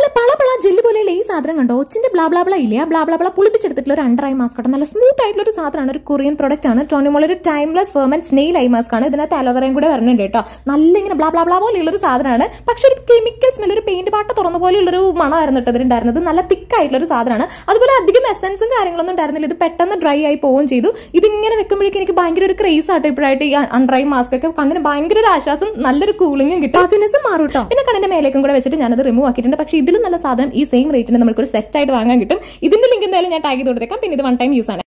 നല്ല പള പള ജെല്ലി പോലെ ഈ സാധനം കണ്ടോ ഒച്ചിന്റെ ബ്ലാ ബ്ലാ ബ്ലാ ഇല്ല ബ്ലാ ബ്ലാ ബ്ലാ പുളിപ്പിച്ചെടുത്തിട്ടുള്ള ഒരു അണ്ടർ ഐ മാസ്ക് കേട്ടോ നല്ല സ്മൂത്ത് ആയിട്ടുള്ള ഒരു സാധനമാണ് ഒരു കൊറിയൻ പ്രോഡക്റ്റ് ആണ് ടോണിമോൾ ഒരു timeless ferment snail eye mask ആണ് ഇതിനകത്ത് അലോവറയും കൂടെ വരുന്നുണ്ട് കേട്ടോ നല്ല ഇങ്ങനെ ബ്ലാ ബ്ലാ ബ്ലാ പോലെയുള്ള ഒരു സാധനമാണ് പക്ഷെ ഒരു കെമിക്കൽ സ്മെൽ ഒരു പെയിന്റ് പാട്ട തുറന്ന പോലെയുള്ളൊരു മണമായിരുന്നു കേട്ടോ ഇതിലുണ്ടായിരുന്നത് നല്ല തിക്കായിട്ടുള്ള ഒരു സാധനമാണ് അതുപോലെ അധികം എസൻസും കാര്യങ്ങളൊന്നും ഉണ്ടായിരുന്നില്ല ഇത് പെട്ടെന്ന് ഡ്രൈ ആയി പോവുകയും ചെയ്തു ഇതിങ്ങനെ വെക്കുമ്പോഴേക്കും എനിക്ക് ഭയങ്കര ഒരു ക്രേസ് ആട്ടോ ഇപ്പോഴായിട്ട് ഈ അൺഡ്രൈ മാസ്ക് ഒക്കെ കണ്ണിന് ഭയങ്കര ഒരു ആശ്വാസം നല്ലൊരു കൂളിംഗും കിട്ടും പഫിനെസ് മാറും കേട്ടോ പിന്നെ കണ്ണിന്റെ മേലേക്കും കൂടെ വെച്ചിട്ട് ഞാനത് റിമൂവ് ആക്കിയിട്ടുണ്ട് പക്ഷേ ഇതിലും നല്ല സാധനം ഈ സെയിം റേറ്റിന് നമുക്ക് ഒരു സെറ്റ് ആയിട്ട് വാങ്ങാൻ കിട്ടും ഇതിന്റെ ലിങ്ക് എന്തായാലും ഞാൻ ടാഗ് ചെയ്ത് കൊടുത്തേക്കാം പിന്നെ ഇത് വൺ ടൈം യൂസ് ആണ്